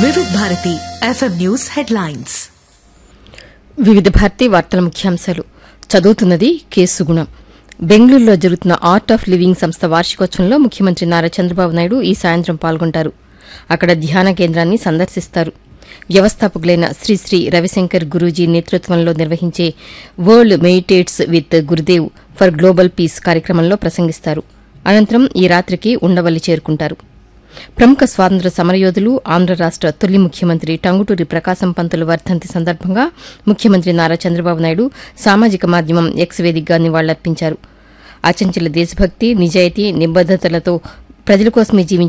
వివిధ Bharati FM news headlines వివిధ భారతి వార్తల ముఖ్యాంశాలు చదువుతున్నది కె సుగుణం బెంగళూరులో జరుగుతున్న ఆర్ట్ ఆఫ్ లివింగ్ సంస్థ వార్షికోత్సవంలో ముఖ్యమంత్రి నారా చంద్రబాబు నాయుడు ఈ సాయంత్రం పాల్గొంటారు అక్కడ ధ్యాన కేంద్రాన్ని సందర్శిస్తారు వ్యవస్థాపకులైన శ్రీ శ్రీ రవిశంకర్ గురూజీ నేతృత్వంలో నిర్వహించే world meditates with Gurudev for global peace కార్యక్రమంలో ప్రసంగిస్తారు అనంతరం ఈ రాత్రికి ఉండవల్లి చేరుకుంటారు ప్రముఖ స్వాతంత్ర సమరయోధులు ఆంధ్ర రాష్ట తొలి ముఖ్యమంత్రి టంగుటూరి ప్రకాశం పంతులు వర్ధంతి సందర్భంగా ముఖ్యమంత్రి నారా చంద్రబాబు నాయుడు సామాజిక మాధ్యమం ఎక్స్ వేదికగా నివాళులర్పించారు అచంచల దేశభక్తి నిజాయితీ నిబద్దతలతో ప్రజల కోసమే జీవించిన